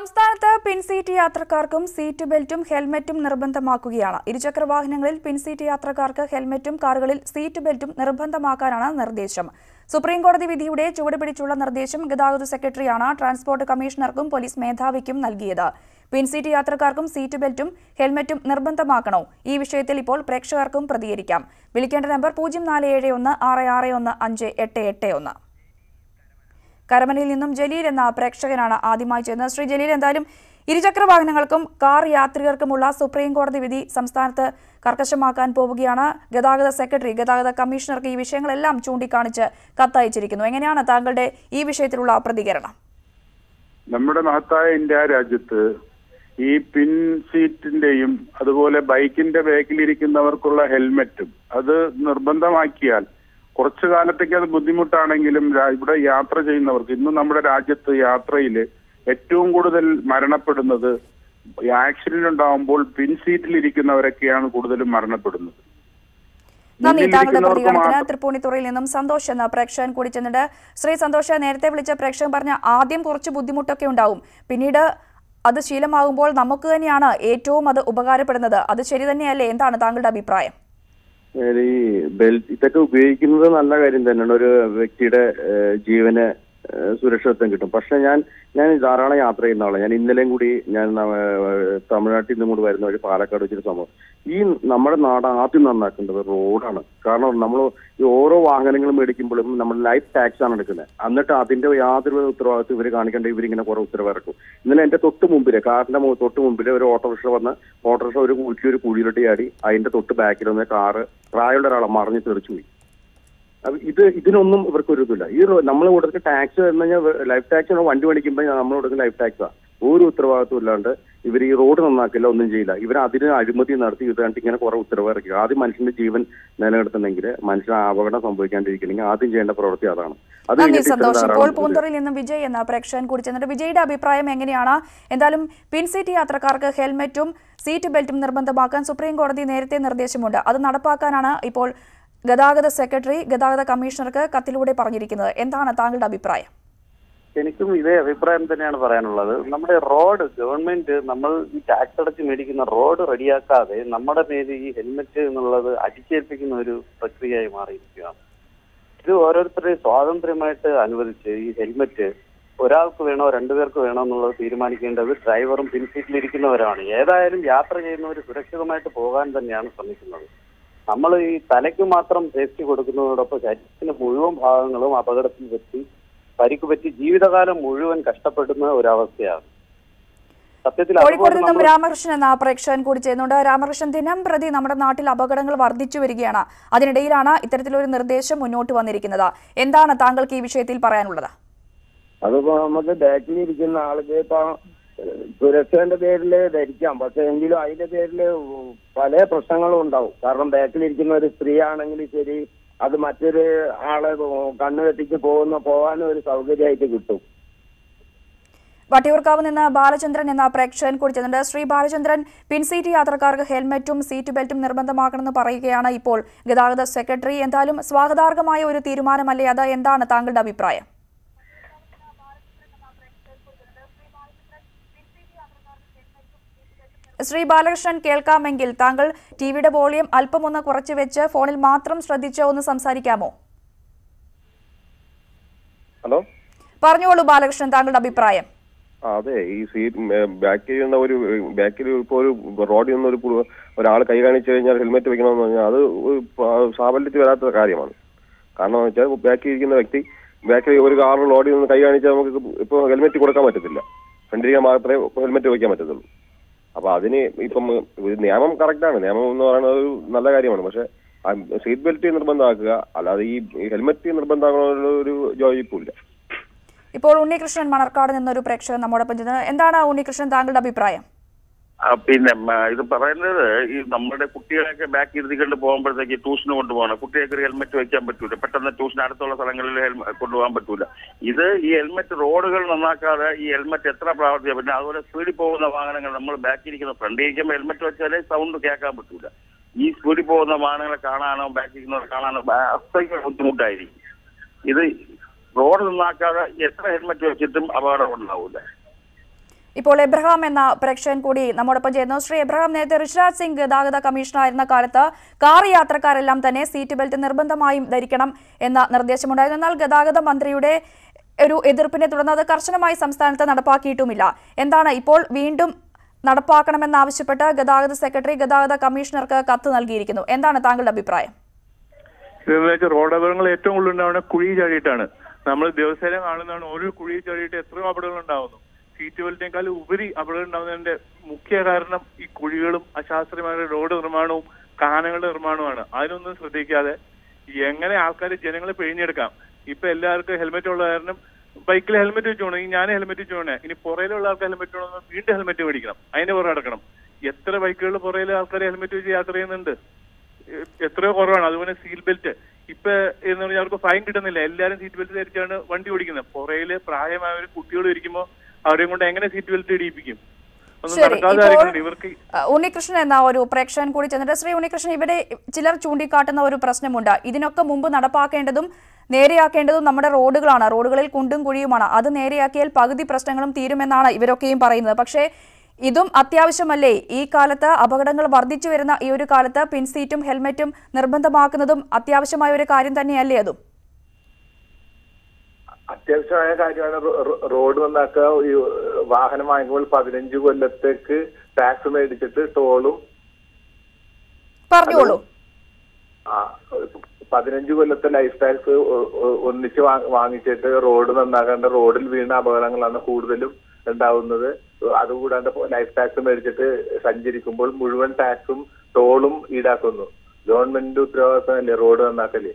സംസ്ഥാനത്ത് പിൻസീറ്റ് യാത്രക്കാർക്കും സീറ്റ് ബെൽറ്റും ഹെൽമറ്റും നിർബന്ധമാക്കുകയാണ് ഇരുചക്ര വാഹനങ്ങളിൽ പിൻസീറ്റ് യാത്രക്കാർക്ക് ഹെൽമറ്റും കാറുകളിൽ സീറ്റ് ബെൽറ്റും നിർബന്ധമാക്കാനാണ് നിർദ്ദേശം സുപ്രീംകോടതി വിധിയുടെ ചുവട് പിടിച്ചുള്ള നിർദ്ദേശം ഗതാഗത സെക്രട്ടറിയാണ് ട്രാൻസ്പോർട്ട് കമ്മീഷണർക്കും പോലീസ് മേധാവിക്കും നൽകിയത് പിൻസീറ്റ് യാത്രക്കാർക്കും സീറ്റ് ബെൽറ്റും ഹെൽമറ്റും നിർബന്ധമാക്കണോ ഈ വിഷയത്തിൽ ഇപ്പോൾ പ്രേക്ഷകർക്കും പ്രതികരിക്കാം വിളിക്കേണ്ട നമ്പർ പൂജ്യം നാല് ഏഴ് ഒന്ന് ആറ് ആറ് ഒന്ന് അഞ്ച് എട്ട് എട്ട് ഒന്ന് കരമനയിൽ നിന്നും ജലീൽ എന്ന പ്രേക്ഷകനാണ് ആദ്യമായി ചെയ്യുന്നത് ശ്രീ ജലീൽ എന്തായാലും ഇരുചക്ര വാഹനങ്ങൾക്കും കാർ യാത്രികർക്കുമുള്ള സുപ്രീം കോടതി വിധി സംസ്ഥാനത്ത് കർക്കശമാക്കാൻ പോവുകയാണ് ഗതാഗത സെക്രട്ടറി ഗതാഗത കമ്മീഷണർക്ക് ഈ വിഷയങ്ങളെല്ലാം ചൂണ്ടിക്കാണിച്ച് കത്തയച്ചിരിക്കുന്നു എങ്ങനെയാണ് താങ്കളുടെ ഈ വിഷയത്തിലുള്ള പ്രതികരണം നമ്മുടെ മഹത്തായ ഇന്ത്യ രാജ്യത്ത് ഈ പിൻ സീറ്റിന്റെയും അതുപോലെ ബൈക്കിന്റെ ബാക്കിലിരിക്കുന്നവർക്കുള്ള ഹെൽമെറ്റും അത് നിർബന്ധമാക്കിയാൽ കുറച്ചു കാലത്തേക്ക് അത് ബുദ്ധിമുട്ടാണെങ്കിലും രാ- ഇവിടെ യാത്ര ചെയ്യുന്നവർക്ക് ഇന്ന് നമ്മുടെ രാജ്യത്ത് യാത്രയിൽ ഏറ്റവും കൂടുതൽ മരണപ്പെടുന്നത് ആക്സിഡന്റ് ഉണ്ടാകുമ്പോൾ പിൻ സീറ്റിലിരിക്കുന്നവരൊക്കെയാണ് കൂടുതലും മരണപ്പെടുന്നത് നന്ദി താങ്കളുടെ മുന്നിലിരിക്കുന്നവർക്ക് പ്രതികരണത്തിന് മാത്രം- തൃപ്പൂണിത്തുറയിൽ നിന്നും സന്തോഷ് എന്ന പ്രേക്ഷകൻ കൂടി ചെന്നിട്ട് ശ്രീ സന്തോഷ് നേരത്തെ വിളിച്ച പ്രേക്ഷകൻ പറഞ്ഞ ആദ്യം കുറച്ച് ബുദ്ധിമുട്ടൊക്കെ ഉണ്ടാവും പിന്നീട് അത് ശീലമാകുമ്പോൾ നമുക്ക് തന്നെയാണ് ഏറ്റവും അത് ഉപകാരപ്പെടുന്നത് അത് ശരി തന്നെയല്ലേ എന്താണ് താങ്കളുടെ അഭിപ്രായം ഈ ബെൽറ്റ് ഇതൊക്കെ ഉപയോഗിക്കുന്നത് നല്ല കാര്യം തന്നെയാണ് ഒരു വ്യക്തിയുടെ ഏഹ്, ജീവന് ഏഹ്, സുരക്ഷിതത്വം കിട്ടും പക്ഷെ ഞാൻ ഞാൻ ധാരാളം യാത്ര ചെയ്യുന്ന ആളാണ് ഞാൻ ഇന്നലെയും കൂടി ഞാൻ ന- ഏഹ്, തമിഴ്നാട്ടിൽ നിന്നും കൂടി വരുന്ന വഴി പാലക്കാട് വെച്ചൊരു സംഭവം ഈ നമ്മുടെ നാട് ആദ്യം നന്നാക്കേണ്ടത് റോഡാണ് കാരണം നമ്മൾ ഈ ഓരോ വാഹനങ്ങൾ മേടിക്കുമ്പോഴും നമ്മൾ ലൈഫ് ടാക്സ് ആണ് എടുക്കുന്നത് എന്നിട്ട് അതിന്റെ യാതൊരു ഉത്തരവാദിത്വം ഇവർ കാണിക്കേണ്ട ഇവരിങ്ങനെ കുറെ ഉത്തരവ് ഇറക്കും ഇന്നലെ എന്റെ തൊട്ട് മുമ്പില് കാറിന്റെ മു- തൊട്ട് മുമ്പില് ഒരു ഓട്ടോറിക്ഷ വന്ന് ഓട്ടോറിക്ഷ ഒരു കുഴിക്ക് ഒരു കുഴിയിലോട്ട് ചാടി അതിന്റെ തൊട്ട് ബാക്കിൽ വന്ന കാറ് പ്രായമുള്ള ഒരാളെ മറിഞ്ഞ് തെറിച്ചു പോയി അപ്പൊ ഇത് ഇതിനൊന്നും ഇവർക്ക് ഒരു ഇതില്ല ഈ നമ്മൾ കൊടുക്കുന്ന ടാക്സ് എന്ന് കഴിഞ്ഞാൽ ലൈഫ് ടാക്സ് വണ്ടി മേടിക്കുമ്പോൾ നമ്മൾ കൊടുക്കുന്ന ലൈഫ് ടാക്സാ ഒരു ഉത്തരവാദിത്വം ഇല്ലാണ്ട് ഇവർ ഈ റോഡ് നന്നാക്കില്ല ഒന്നും ചെയ്യില്ല ഇവർ അതിന് അഴിമതി നടത്തി ഇത് കണ്ടിട്ട് ഇങ്ങനെ കുറെ ഉത്തരവ് ഇറക്കി ആദ്യം മനുഷ്യന്റെ ജീവൻ നിലനിർത്തുന്നെങ്കിൽ മനുഷ്യന് അപകടം സംഭവിക്കാണ്ടിരിക്കണമെങ്കിൽ ആദ്യം ചെയ്യേണ്ട പ്രവൃത്തി അതാണ് അത് നന്ദി കഴിഞ്ഞിട്ട് ഇത്ര സന്തോഷ് ഇപ്പോൾ ധാരാളം ഇത് പൂന്തുറയിൽ നിന്നും വിജയ് എന്ന പ്രേക്ഷകൻ കൂടി ചെന്നിട്ട് വിജയുടെ അഭിപ്രായം എങ്ങനെയാണ് എന്തായാലും പിൻസീറ്റ് യാത്രക്കാർക്ക് ഹെൽമറ്റും സീറ്റ് ബെൽറ്റും നിർബന്ധമാക്കാൻ സുപ്രീം കോടതി നേരത്തെ നിർദ്ദേശമുണ്ട് അത് നടപ്പാക്കാനാണ് ഇപ്പോൾ ഗതാഗത സെക്രട്ടറി ഗതാഗത കമ്മീഷണർക്ക് കത്തിലൂടെ പറഞ്ഞിരിക്കുന്നത് എന്താണ് താങ്കളുടെ അഭിപ്രായം എനിക്കും ഇതേ അഭിപ്രായം തന്നെയാണ് പറയാനുള്ളത് നമ്മുടെ റോഡ് ഗവൺമെന്റ് നമ്മൾ ഈ ടാക്സ് അടച്ച് മേടിക്കുന്ന റോഡ് റെഡിയാക്കാതെ നമ്മുടെ മേല് ഈ ഹെൽമെറ്റ് എന്നുള്ളത് അടിച്ചേൽപ്പിക്കുന്ന ഒരു പ്രക്രിയയായി മാറിയിരിക്കുകയാണ് ഇത് ഓരോരുത്തരുടെയും സ്വാതന്ത്ര്യമായിട്ട് അനുവദിച്ച് ഈ ഹെൽമെറ്റ് ഒരാൾക്ക് വേണോ രണ്ടുപേർക്ക് വേണോ എന്നുള്ളത് തീരുമാനിക്കേണ്ടത് ഡ്രൈവറും പിൻസീറ്റിലിരിക്കുന്നവരാണ് ഏതായാലും യാത്ര ചെയ്യുന്നവർ സുരക്ഷിതമായിട്ട് പോകാൻ തന്നെയാണ് ശ്രമിക്കുന്നത് നമ്മൾ ഈ തലയ്ക്ക് മാത്രം സേഫ്റ്റി കൊടുക്കുന്നതോടൊപ്പം ശരീരത്തിന്റെ മുഴുവൻ ഭാഗങ്ങളും അപകടത്തിൽ പറ്റി പരിക്ക് പറ്റി ജീവിതകാലം മുഴുവൻ കഷ്ടപ്പെടുന്ന ഒരവസ്ഥയാണ് സത്യത്തിൽ കോഴിക്കോട് അതുപോലെ നിന്നും നമ്മൾ രാമകൃഷ്ണൻ എന്ന പ്രേക്ഷകൻ കൂടി ചെയ്യുന്നുണ്ട് രാമകൃഷ്ണൻ ദിനം പ്രതി നമ്മുടെ നാട്ടിൽ അപകടങ്ങൾ വർദ്ധിച്ചു വരികയാണ് അതിനിടയിലാണ് ഇത്തരത്തിലൊരു നിർദ്ദേശം മുന്നോട്ട് വന്നിരിക്കുന്നത് എന്താണ് താങ്കൾക്ക് ഈ വിഷയത്തിൽ പറയാനുള്ളത് അതിപ്പോ നമുക്ക് ബാക്കിൽ ഇരിക്കുന്ന ആൾക്ക് ഇപ്പൊ സുരക്ഷയുടെ പേരിൽ ധരിക്കാം പക്ഷെ എങ്കിലും അതിന്റെ പേരിൽ പല പ്രശ്നങ്ങളും ഉണ്ടാവും കാരണം ബാക്കിൽ ഇരിക്കുന്ന ഒരു സ്ത്രീ ആണെങ്കിൽ ശരി അത് മറ്റൊരു ആളെ കണ്ണു കെട്ടിച്ച് പോകുന്ന പോകാനും ഒരു സൗകര്യമായിട്ട് കിട്ടും വട്ടിയൂർക്കാവ് നിന്ന് ബാലചന്ദ്രൻ എന്ന പ്രേക്ഷകൻ കൂടി ചെന്നിട്ടുണ്ട് ശ്രീ ബാലചന്ദ്രൻ പിൻസീറ്റ് യാത്രക്കാർക്ക് ഹെൽമറ്റും സീറ്റ് ബെൽറ്റും നിർബന്ധമാക്കണമെന്ന് പറയുകയാണ് ഇപ്പോൾ ഗതാഗത സെക്രട്ടറി എന്തായാലും സ്വാഗതാർഹമായ ഒരു തീരുമാനമല്ലേ അത് എന്താണ് താങ്കളുടെ അഭിപ്രായം ശ്രീ ബാലകൃഷ്ണൻ കേൾക്കാമെങ്കിൽ താങ്കൾ ടിവിയുടെ വോളിയം അല്പം ഒന്ന് കുറച്ചു വെച്ച് ഫോണിൽ മാത്രം ശ്രദ്ധിച്ച് ഒന്ന് സംസാരിക്കാമോ ഹലോ പറഞ്ഞോളൂ ബാലകൃഷ്ണൻ താങ്കളുടെ അഭിപ്രായം ആ, അതെ ഈ സീറ്റ് ബാക്കിൽ നിന്ന് ഒരു ബാക്കിൽ ഇപ്പോൾ ഒരു റോഡിൽ നിന്ന് ഒരു പു- ഒരാൾ കൈ കാണിച്ചു കഴിഞ്ഞാൽ ഹെൽമെറ്റ് വെക്കണമെന്ന് പറഞ്ഞാൽ അത് ഒരു പ- സാഫല്യത്തിൽ വരാത്ത കാര്യമാണ് കാരണം എന്ന് വെച്ചാൽ ബാക്കിൽ ഇരിക്കുന്ന വ്യക്തി ബാക്കിൽ ഒരു കാർ റോഡിൽ നിന്ന് കൈ കാണിച്ചാൽ നമുക്ക് ഇപ്പോൾ ഹെൽമെറ്റ് കൊടുക്കാൻ പറ്റത്തില്ല ഫ്രണ്ടിരിക്കാൻ മാത്രമേ ഹെൽമെറ്റ് വെക്കാൻ പറ്റത്തുള്ളൂ അപ്പൊ അതിന് ഇപ്പം ഇത് നിയമം കറക്റ്റാണ് നിയമം എന്ന് പറയുന്നത് ഒരു നല്ല കാര്യമാണ് പക്ഷെ സീറ്റ് ബെൽറ്റ് നിർബന്ധമാക്കുക അല്ലാതെ ഈ ഹെൽമെറ്റ് നിർബന്ധമാക്കണമെന്നുള്ള ഒരു യോജിപ്പില്ല ഇപ്പോൾ ഉണ്ണികൃഷ്ണൻ മണർക്കാട് നിന്നൊരു പ്രേക്ഷകൻ നമ്മോടൊപ്പം ചെന്നത് എന്താണ് ഉണ്ണികൃഷ്ണൻ താങ്കളുടെ അഭിപ്രായം ആ, പിന്നെ മ, ഇത് പറയുന്നത് ഈ നമ്മുടെ കുട്ടികളെയൊക്കെ ബാക്ക് ഇരുത്തിക്കൊണ്ട് പോകുമ്പോഴത്തേക്ക് ട്യൂഷന് കൊണ്ടുപോകണം കുട്ടികൾക്ക് ഒരു ഹെൽമെറ്റ് വെക്കാൻ പറ്റൂല പെട്ടെന്ന് ട്യൂഷൻ അടുത്തുള്ള സ്ഥലങ്ങളിൽ ഹെൽമ- കൊണ്ടുപോകാൻ പറ്റൂല ഇത് ഈ ഹെൽമെറ്റ് റോഡുകൾ നന്നാക്കാതെ ഈ ഹെൽമെറ്റ് എത്ര പ്രാവർത്തിക പിന്നെ അതുപോലെ സ്പീഡിൽ പോകുന്ന വാഹനങ്ങൾ നമ്മൾ ബാക്കിൽ ഇരിക്കുന്ന ഫ്രണ്ടിൽ ഇരിക്കുമ്പോൾ ഹെൽമെറ്റ് വെച്ചാലേ സൗണ്ട് കേൾക്കാൻ പറ്റൂല ഈ സ്പീഡിൽ പോകുന്ന വാഹനങ്ങളെ കാണാനോ ബാക്കിൽ ഇരിക്കുന്നവരെ കാണാനോ ഭ- അത്രയ്ക്ക് ബുദ്ധിമുട്ടായിരിക്കും ഇത് റോഡ് നന്നാക്കാതെ എത്ര ഹെൽമെറ്റ് വെച്ചിട്ടും അപകടം ഉണ്ടാവില്ല ഇപ്പോൾ എബ്രഹാം എന്ന പ്രേക്ഷകൻ കൂടി നമ്മോടൊപ്പം ചേരുന്നു ശ്രീ എബ്രഹാം നേരത്തെ ഋഷിരാജ് സിംഗ് ഗതാഗത കമ്മീഷണറായിരുന്ന കാലത്ത് കാർ യാത്രക്കാരെല്ലാം തന്നെ സീറ്റ് ബെൽറ്റ് നിർബന്ധമായും ധരിക്കണം എന്ന നിർദ്ദേശമുണ്ടായിരുന്നു എന്നാൽ ഗതാഗത മന്ത്രിയുടെ ഒരു എതിർപ്പിനെ തുടർന്ന് അത് കർശനമായി സംസ്ഥാനത്ത് നടപ്പാക്കിയിട്ടുമില്ല എന്താണ് ഇപ്പോൾ വീണ്ടും നടപ്പാക്കണമെന്നാവശ്യപ്പെട്ട് ഗതാഗത സെക്രട്ടറി ഗതാഗത കമ്മീഷണർക്ക് കത്ത് നൽകിയിരിക്കുന്നു എന്താണ് താങ്കളുടെ അഭിപ്രായം ഇതെന്ന് വെച്ചാൽ റോഡ് അപകടങ്ങൾ ഏറ്റവും കൂടുതൽ ഉണ്ടാവുന്ന കുഴി ചാടിയിട്ടാണ് നമ്മൾ ദിവസേന കാണുന്നതാണ് ഓരോ കുഴി ചാടിയിട്ട് എത്രയോ അപകടങ്ങൾ ഉണ്ടാവുന്നു സീറ്റ് ബെൽറ്റിനേക്കാൾ ഉപരി അപകടം ഉണ്ടാവുന്നതിന്റെ മുഖ്യ കാരണം ഈ കുഴികളും അശാസ്ത്രീയമായ റോഡ് നിർമ്മാണവും കാനകളുടെ നിർമ്മാണവുമാണ് അതിനൊന്നും ശ്രദ്ധിക്കാതെ എങ്ങനെ ആൾക്കാർ ജനങ്ങളെ പിഴിഞ്ഞെടുക്കാം ഇപ്പൊ എല്ലാവർക്കും ഹെൽമെറ്റ് ഉള്ള കാരണം ബൈക്കിൽ ഹെൽമെറ്റ് വെച്ച് പോകണം ഞാൻ ഹെൽമെറ്റ് വെച്ച് പോകണേ ഇനി പുറയിലുള്ള ആൾക്ക് ഹെൽമെറ്റ് വേണമെന്ന് വീണ്ടും ഹെൽമെറ്റ് മേടിക്കണം അതിന്റെ പുറകെ നടക്കണം എത്ര ബൈക്കുകളിൽ പുറയിലെ ആൾക്കാർ ഹെൽമെറ്റ് വെച്ച് യാത്ര ചെയ്യുന്നുണ്ട് എ- എത്രയോ കുറവാണ് അതുപോലെ സീറ്റ് ബെൽറ്റ് ഇപ്പൊ എന്ന് പറഞ്ഞാൽ അവർക്ക് ഫൈൻ കിട്ടുന്നില്ല എല്ലാരും സീറ്റ് ബെൽറ്റ് ധരിച്ചാണ് വണ്ടി ഓടിക്കുന്നത് പുറയില് പ്രായമായവർ കുട്ടികൾ ഇരിക്കുമ്പോൾ അവരെയും കൊണ്ട് എങ്ങനെ സീറ്റ് ബെൽറ്റ് ഇടിയിപ്പിക്കും ഒന്നും ശരി നടക്കാതെ ഇപ്പോൾ കാര്യങ്ങളുണ്ട് ഇവർക്ക് അഹ് ഉണ്ണികൃഷ്ണൻ എന്ന ഒരു പ്രേക്ഷകൻ കൂടി ചെന്നിട്ട് ശ്രീ ഉണ്ണികൃഷ്ണൻ ഇവിടെ ചിലർ ചൂണ്ടിക്കാട്ടുന്ന ഒരു പ്രശ്നമുണ്ട് ഇതിനൊക്കെ മുമ്പ് നടപ്പാക്കേണ്ടതും നേരെയാക്കേണ്ടതും നമ്മുടെ റോഡുകളാണ് റോഡുകളിൽ കുണ്ടും കുഴിയുമാണ് അത് നേരെയാക്കിയാൽ പകുതി പ്രശ്നങ്ങളും തീരുമെന്നാണ് ഇവരൊക്കെയും പറയുന്നത് പക്ഷേ ഇതും അത്യാവശ്യമല്ലേ ഈ കാലത്ത് അപകടങ്ങൾ വർദ്ധിച്ചു വരുന്ന ഈ ഒരു കാലത്ത് പിൻസീറ്റും ഹെൽമറ്റും നിർബന്ധമാക്കുന്നതും അത്യാവശ്യമായ ഒരു കാര്യം തന്നെയല്ലേ അതും അത്യാവശ്യമായ കാര്യമാണ് റോ- റോ- റോഡ് നന്നാക്കുക ഈ വാഹനം വാങ്ങുമ്പോൾ പതിനഞ്ച് കൊല്ലത്തേക്ക് ടാക്സ് മേടിച്ചിട്ട് ടോളും പറഞ്ഞോളൂ ആ, പതിനഞ്ച് കൊല്ലത്തെ ലൈഫ് ടാക്സ് ഒ- ഒ- ഒന്നിച്ച് വാ- വാങ്ങിച്ചിട്ട് റോഡ് നന്നാക്കേണ്ട റോഡിൽ വീണ അപകടങ്ങളാണ് കൂടുതലും ഉണ്ടാവുന്നത് അതുകൂടാണ്ട് ലൈഫ് ടാക്സ് മേടിച്ചിട്ട് സഞ്ചരിക്കുമ്പോൾ മുഴുവൻ ടാക്സും ടോളും ഈടാക്കുന്നു ഗവൺമെന്റിന്റെ ഉത്തരവാദിത്തമല്ലേ റോഡ് നന്നാക്കല്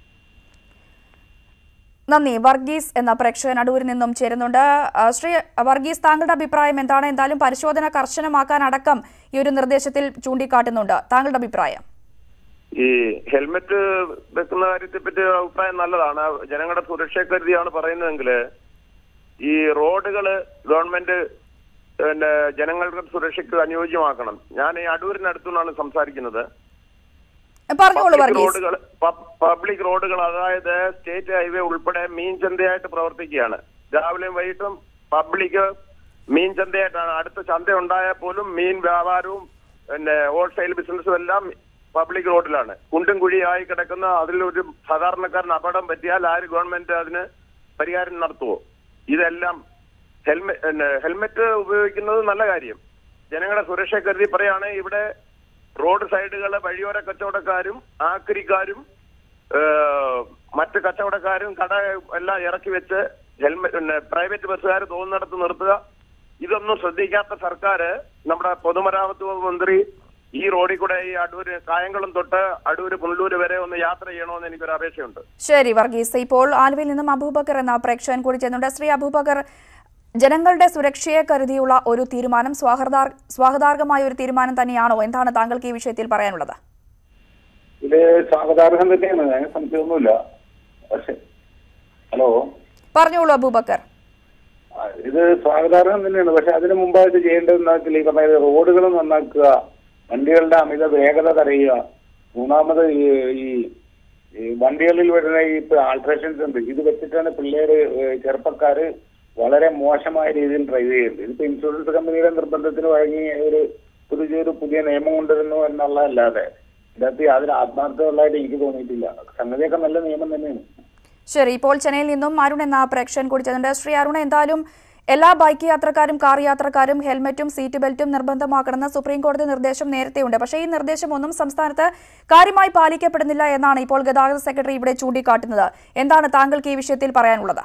നന്ദി വർഗീസ് എന്ന പ്രേക്ഷകൻ അടൂരിൽ നിന്നും ചേരുന്നുണ്ട് ആ, ശ്രീ വർഗീസ് താങ്കളുടെ അഭിപ്രായം എന്താണ് എന്തായാലും പരിശോധന കർശനമാക്കാൻ അടക്കം ഈ ഒരു നിർദ്ദേശത്തിൽ ചൂണ്ടിക്കാട്ടുന്നുണ്ട് താങ്കളുടെ അഭിപ്രായം ഈ ഹെൽമെറ്റ് വെക്കുന്ന കാര്യത്തെ പറ്റി അഭിപ്രായം നല്ലതാണ് ജനങ്ങളുടെ സുരക്ഷയെ കരുതിയാണ് പറയുന്നതെങ്കിൽ ഈ റോഡുകള് ഗവൺമെന്റ് പിന്നെ ജനങ്ങളുടെ സുരക്ഷയ്ക്ക് അനുയോജ്യമാക്കണം ഞാൻ ഈ അടൂരിനടുത്തുനിന്നാണ് സംസാരിക്കുന്നത് പറഞ്ഞോളൂ പബ്ലിക് വർഗീസ് റോഡുകൾ പ- പബ്ലിക് റോഡുകൾ അതായത് സ്റ്റേറ്റ് ഹൈവേ ഉൾപ്പെടെ മീൻ ചന്തയായിട്ട് പ്രവർത്തിക്കുകയാണ് രാവിലെയും വൈകിട്ടും പബ്ലിക് മീൻ ചന്തയായിട്ടാണ് അടുത്ത ചന്ത ഉണ്ടായാൽ പോലും മീൻ വ്യാപാരവും പിന്നെ ഹോൾസെയിൽ ബിസിനസ്സും എല്ലാം പബ്ലിക് റോഡിലാണ് കുണ്ടും കുഴിയായി കിടക്കുന്ന അതിലൊരു സാധാരണക്കാരന് അപകടം പറ്റിയാൽ ആര് ഗവൺമെന്റ് അതിന് പരിഹാരം നടത്തുവോ ഇതെല്ലാം ഹെൽമെറ്റ് ഹെൽമെറ്റ് ഉപയോഗിക്കുന്നത് നല്ല കാര്യം ജനങ്ങളുടെ സുരക്ഷ കരുതി പറയാണ് ഇവിടെ റോഡ് സൈഡുകളെ വഴിയോര കച്ചവടക്കാരും ആക്രിക്കാരും ഏഹ്, മറ്റ് കച്ചവടക്കാരും കട എല്ലാം ഇറക്കി വെച്ച് ഹെൽമെറ്റ് പിന്നെ പ്രൈവറ്റ് ബസ്സുകാർ തോന്നുന്നിടത്ത് നിർത്തുക ഇതൊന്നും ശ്രദ്ധിക്കാത്ത സർക്കാർ നമ്മുടെ പൊതുമരാമത്ത് വകുപ്പ് മന്ത്രി ഈ റോഡിൽ കൂടെ ഈ അടൂര് കായംകുളം തൊട്ട് അടൂര് പുനലൂര് വരെ ഒന്ന് യാത്ര ചെയ്യണമെന്ന് എനിക്കൊരു അപേക്ഷയുണ്ട് ശരി വർഗീസ് ഇപ്പോൾ ആലുവയിൽ നിന്നും അബൂബക്കർ എന്ന പ്രേക്ഷകൻ കൂടി ചെന്നുണ്ട് ശ്രീ അബൂബക്കർ ജനങ്ങളുടെ സുരക്ഷയെ കരുതിയുള്ള ഒരു തീരുമാനം സ്വാഗതാർ സ്വാഗതാർഹമായ ഒരു തീരുമാനം തന്നെയാണോ എന്താണ് താങ്കൾക്ക് ഈ വിഷയത്തിൽ പറയാനുള്ളത് ഇത് സ്വാഗതാർഹം തന്നെയാണ് അതിന് സംശയമൊന്നുമില്ല പക്ഷെ ഹലോ പറഞ്ഞോളൂ അബൂബക്കർ ആ, ഇത് സ്വാഗതാർഹം തന്നെയാണ് പക്ഷെ അതിന് മുമ്പായിട്ട് ചെയ്യേണ്ടത് എന്താ വെച്ചാൽ ഈ പറഞ്ഞ റോഡുകൾ നന്നാക്കുക വണ്ടികളുടെ അമിത വേഗത തടയുക മൂന്നാമത് ഈ ഈ ഈ വണ്ടികളിൽ വരുന്ന ഈ ആൾട്രേഷൻസ് ഉണ്ട് ഇത് വെച്ചിട്ടാണ് പിള്ളേര് ഏഹ് ചെറുപ്പക്കാര് വളരെ മോശമായ രീതിയിൽ ഡ്രൈവ് ചെയ്യുന്നത് ഇതിപ്പോ ഇൻഷുറൻസ് കമ്പനിയുടെ നിർബന്ധത്തിന് വഴങ്ങി ഒരു പുതിയൊരു പുതിയ നിയമം കൊണ്ടുവരുന്നു എന്നുള്ളതല്ലാതെ ഇതിനകത്ത് യാതൊരു ആത്മാർത്ഥമുള്ളതായിട്ട് എനിക്ക് തോന്നിയിട്ടില്ല സംഗതിയൊക്കെ നല്ല നിയമം തന്നെയാണ് ശരി ഇപ്പോൾ ചെന്നൈയിൽ നിന്നും അരുൺ എന്ന പ്രേക്ഷകൻ കൂടി ചെന്നുണ്ട് ശ്രീ അരുൺ എന്തായാലും എല്ലാ ബൈക്ക് യാത്രക്കാരും കാർ യാത്രക്കാരും ഹെൽമറ്റും സീറ്റ് ബെൽറ്റും നിർബന്ധമാക്കണമെന്ന സുപ്രീം കോടതി നിർദ്ദേശം നേരത്തെയുണ്ട് പക്ഷേ ഈ നിർദ്ദേശം ഒന്നും സംസ്ഥാനത്ത് കാര്യമായി പാലിക്കപ്പെടുന്നില്ല എന്നാണ് ഇപ്പോൾ ഗതാഗത സെക്രട്ടറി ഇവിടെ ചൂണ്ടിക്കാട്ടുന്നത് എന്താണ് താങ്കൾക്ക് ഈ വിഷയത്തിൽ പറയാനുള്ളത്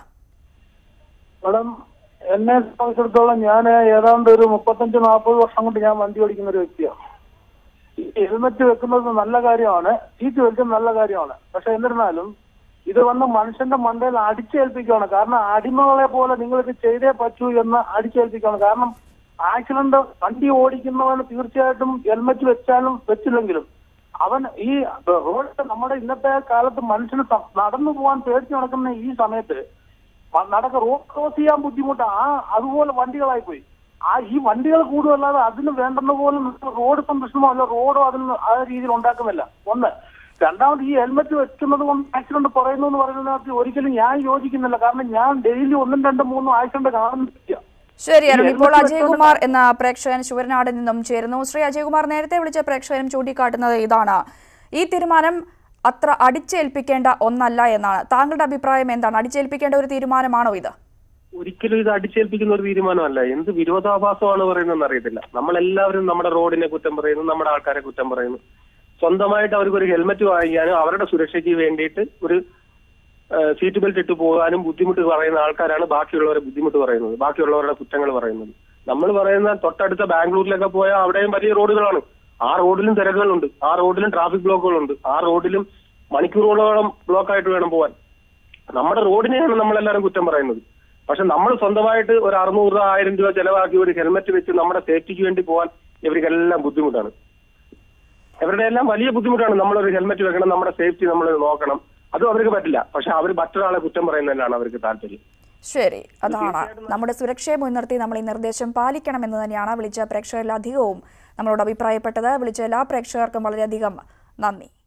മാഡം എന്നെ സംബന്ധിച്ചിടത്തോളം ഞാൻ ഏതാണ്ട് ഒരു മുപ്പത്തഞ്ച് നാൽപ്പത് വർഷം കൊണ്ട് ഞാൻ വണ്ടി ഓടിക്കുന്ന ഒരു വ്യക്തിയാണ് ഈ ഹെൽമെറ്റ് വെക്കുന്നത് നല്ല കാര്യമാണ് സീറ്റ് വെക്കുന്നത് നല്ല കാര്യമാണ് പക്ഷെ എന്നിരുന്നാലും ഇത് വന്ന് മനുഷ്യന്റെ മണ്ടയിൽ അടിച്ചേൽപ്പിക്കുകയാണ് കാരണം അടിമകളെ പോലെ നിങ്ങൾ ഇത് ചെയ്തേ പറ്റൂ എന്ന് അടിച്ചേൽപ്പിക്കുകയാണ് കാരണം ആക്സിഡന്റ് വണ്ടി ഓടിക്കുന്നവന് തീർച്ചയായിട്ടും ഹെൽമെറ്റ് വെച്ചാലും വെച്ചില്ലെങ്കിലും അവൻ ഈ റോഡ് നമ്മുടെ ഇന്നത്തെ കാലത്ത് മനുഷ്യന് ത- നടന്നു പോകാൻ പേടിച്ച് നടക്കുന്ന ഈ സമയത്ത് മ- നടക്ക റോഡ് ക്രോസ് ചെയ്യാൻ ബുദ്ധിമുട്ട് ആ അതുപോലെ വണ്ടികളായി പോയി ആ ഈ വണ്ടികൾ കൂടുമല്ലാതെ അതിന് വേണ്ടുന്ന പോലെ റോഡ് സംരക്ഷണമോ അല്ല റോഡോ അതിന് ആ രീതിയിൽ ഉണ്ടാക്കുന്നില്ല ഒന്ന് രണ്ടാമത് ഈ ഹെൽമെറ്റ് വെക്കുന്നത് കൊണ്ട് ആക്സിഡന്റ് കുറയുന്നു എന്ന് പറയുന്നതിനകത്ത് ഒരിക്കലും ഞാൻ യോജിക്കുന്നില്ല കാരണം ഞാൻ ഡെയിലി ഒന്നും രണ്ടും മൂന്നും ആക്സിഡന്റ് കാണുന്നില്ല ശരി അരുൺ ഇപ്പോൾ അജയകുമാർ എന്ന പ്രേക്ഷകൻ ശിവരനാടിൽ നിന്നും ചേരുന്നു ശ്രീ അജയകുമാർ നേരത്തെ വിളിച്ച പ്രേക്ഷകനും ചൂണ്ടിക്കാട്ടുന്നത് ഇതാണ് ഈ തീരുമാനം അത്ര അടിച്ചേൽപ്പിക്കേണ്ട ഒന്നല്ല എന്നാണ് താങ്കളുടെ അഭിപ്രായം എന്താണ് അടിച്ചേൽപ്പിക്കേണ്ട ഒരു തീരുമാനമാണോ ഇത് ഒരിക്കലും ഇത് അടിച്ചേൽപ്പിക്കുന്ന ഒരു തീരുമാനമല്ല എന്ത് വിരോധാഭാസമാണ് പറയുന്നതെന്ന് അറിയത്തില്ല നമ്മളെല്ലാവരും നമ്മുടെ റോഡിനെ കുറ്റം പറയുന്നു നമ്മുടെ ആൾക്കാരെ കുറ്റം പറയുന്നു സ്വന്തമായിട്ട് അവർക്ക് ഒരു ഹെൽമെറ്റ് വാങ്ങിക്കാനും അവരുടെ സുരക്ഷയ്ക്ക് വേണ്ടിയിട്ട് ഒരു സീറ്റ് ബെൽറ്റ് ഇട്ട് പോകാനും ബുദ്ധിമുട്ട് പറയുന്ന ആൾക്കാരാണ് ബാക്കിയുള്ളവരെ ബുദ്ധിമുട്ട് പറയുന്നത് ബാക്കിയുള്ളവരുടെ കുറ്റങ്ങൾ പറയുന്നത് നമ്മൾ പറയുന്ന തൊട്ടടുത്ത ബാംഗ്ലൂരിലൊക്കെ പോയാൽ അവിടെയും വലിയ റോഡുകളാണ് ആ റോഡിലും തിരക്കുകളുണ്ട് ആ റോഡിലും ട്രാഫിക് ബ്ലോക്കുകളുണ്ട് ആ റോഡിലും മണിക്കൂറുകളോളം ബ്ലോക്ക് ആയിട്ട് വേണം പോവാൻ നമ്മുടെ റോഡിനെയാണ് നമ്മളെല്ലാവരും കുറ്റം പറയുന്നത് പക്ഷെ നമ്മൾ സ്വന്തമായിട്ട് ഒരു അറുന്നൂറ് രൂപ ആയിരം രൂപ ചെലവാക്കി ഒരു ഹെൽമെറ്റ് വെച്ച് നമ്മുടെ സേഫ്റ്റിക്ക് വേണ്ടി പോകാൻ ഇവർക്കെല്ലാം ബുദ്ധിമുട്ടാണ് ഇവരുടെ എല്ലാം വലിയ ബുദ്ധിമുട്ടാണ് നമ്മളൊരു ഹെൽമെറ്റ് വെക്കണം നമ്മുടെ സേഫ്റ്റി നമ്മൾ നോക്കണം അതും അവർക്ക് പറ്റില്ല പക്ഷെ അവർ മറ്റൊരാളെ കുറ്റം പറയുന്നതിനാണ് അവർക്ക് താല്പര്യം ശരി അതാണ് നമ്മുടെ സുരക്ഷയെ മുൻനിർത്തി നമ്മൾ ഈ നിർദ്ദേശം പാലിക്കണമെന്ന് തന്നെയാണ് വിളിച്ച പ്രേക്ഷകരിൽ അധികവും നമ്മളോട് അഭിപ്രായപ്പെട്ടത് വിളിച്ച എല്ലാ പ്രേക്ഷകർക്കും വളരെയധികം നന്ദി